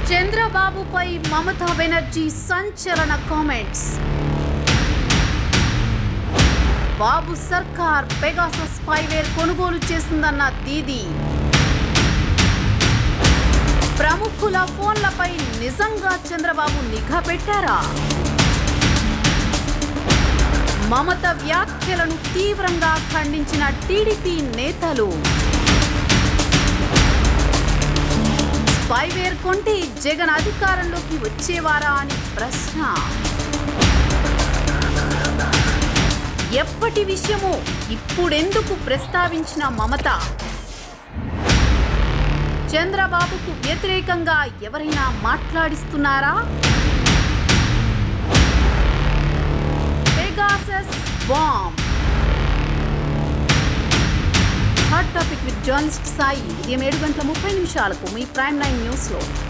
చంద్రబాబుపై మమతా బెనర్జీ సంచలన కామెంట్స్ బాబు సర్కార్ పెగాసస్ స్పైవేర్ కొనుగోలు చేసిందన్న దీది ప్రముఖుల ఫోన్లపై నిజంగా చంద్రబాబు నిఘా పెట్టారా మమత వ్యాఖ్యలను తీవ్రంగా ఖండించిన టీడీపీ నేతలు స్పైవేర్ కొంటే జగన్ అధికారంలోకి వచ్చేవారా అని ప్రశ్న ఎప్పటి విషయమో ఇప్పుడెందుకు ప్రస్తావించిన మమత చంద్రబాబుకు వ్యతిరేకంగా ఎవరైనా మాట్లాడిస్తున్నారా Pegasus bomb hot topic with journalist Sai ఉదయం ఏడు గంటల ముప్పై నిమిషాలకు మీ ప్రైమ్ నైన్ న్యూస్లో